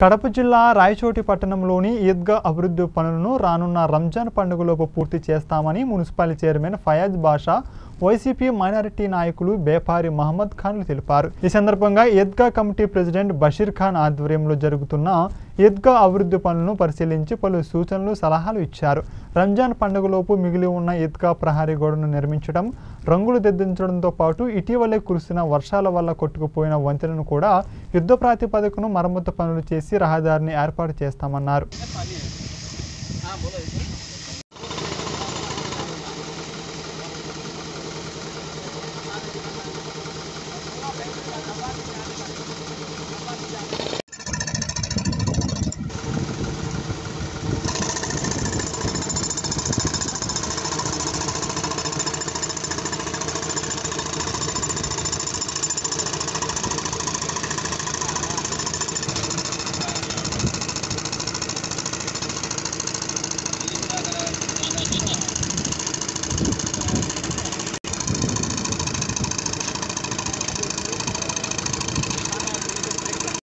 కడప జిల్లా రాయచోటి పట్టణంలోని ఈద్గా అభివృద్ధి పనులను రానున్న రంజాన్ పండుగలోపు పూర్తి చేస్తామని municipal chairman Fayaz Basha YCP minority నాయకులు బేపారి మహమ్మద్ ఖాన్లు తెలిపారు ఈ సందర్భంగా ఈద్గా కమిటీ ప్రెసిడెంట్ బషీర్ ఖాన్ ఆధ్వర్యంలో జరుగుతున్న ఈద్గా అభివృద్ధి పనులను పరిశీలించి పలు సూచనలు సలహాలు ఇచ్చారు రంజాన్ పండుగలోపు మిగిలి ఉన్న ఈద్గా ప్రహారీ గోడను నిర్మించడం రంగులు దిద్దించడంతో పాటు ఇటీవలే కురిసిన వర్షాల వల్ల కొట్టుకుపోయిన వంతెనను కూడా యుద్ధ ప్రాతిపదికను మరమ్మతు పనులు చేసి రహదారిని ఏర్పాటు చేస్తామన్నారు